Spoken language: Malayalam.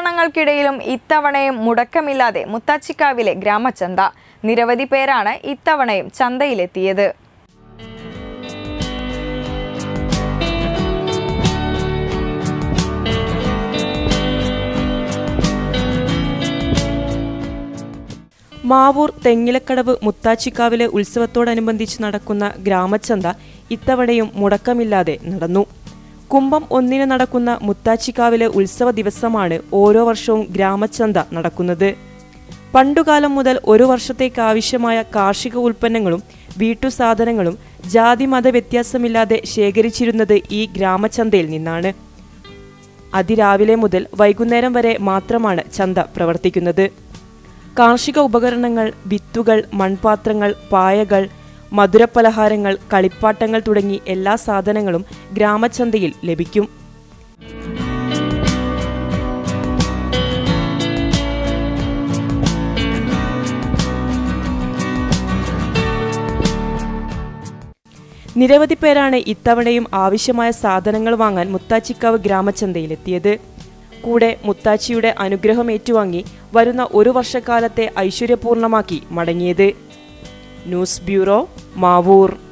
ഉപകരണങ്ങൾക്കിടയിലും ഇത്തവണയും മുടക്കമില്ലാതെ മുത്താച്ചിക്കാവിലെ ഗ്രാമചന്ത നിരവധി പേരാണ് ഇത്തവണയും ചന്തയിലെത്തിയത് മാവൂർ തെങ്ങിലക്കടവ് മുത്താച്ചിക്കാവിലെ ഉത്സവത്തോടനുബന്ധിച്ച് നടക്കുന്ന ഗ്രാമച്ചന്ത ഇത്തവണയും മുടക്കമില്ലാതെ നടന്നു കുംഭം ഒന്നിന് നടക്കുന്ന മുത്താച്ചിക്കാവിലെ ഉത്സവ ദിവസമാണ് ഓരോ വർഷവും ഗ്രാമച്ചന്ത നടക്കുന്നത് പണ്ടുകാലം മുതൽ ഒരു വർഷത്തേക്ക് ആവശ്യമായ കാർഷിക ഉൽപ്പന്നങ്ങളും വീട്ടുസാധനങ്ങളും ജാതി മത വ്യത്യാസമില്ലാതെ ശേഖരിച്ചിരുന്നത് ഈ ഗ്രാമചന്തയിൽ നിന്നാണ് അതിരാവിലെ മുതൽ വൈകുന്നേരം വരെ മാത്രമാണ് ചന്ത പ്രവർത്തിക്കുന്നത് കാർഷിക ഉപകരണങ്ങൾ വിത്തുകൾ മൺപാത്രങ്ങൾ പായകൾ മധുരപലഹാരങ്ങൾ കളിപ്പാട്ടങ്ങൾ തുടങ്ങി എല്ലാ സാധനങ്ങളും ഗ്രാമചന്തയിൽ ലഭിക്കും നിരവധി പേരാണ് ഇത്തവണയും ആവശ്യമായ സാധനങ്ങൾ വാങ്ങാൻ മുത്താച്ചിക്കാവ് ഗ്രാമചന്തയിലെത്തിയത് കൂടെ മുത്താച്ചിയുടെ അനുഗ്രഹം ഏറ്റുവാങ്ങി വരുന്ന ഒരു വർഷക്കാലത്തെ ഐശ്വര്യപൂർണമാക്കി മടങ്ങിയത് ന്യൂസ് ബ്യൂറോ മാവൂർ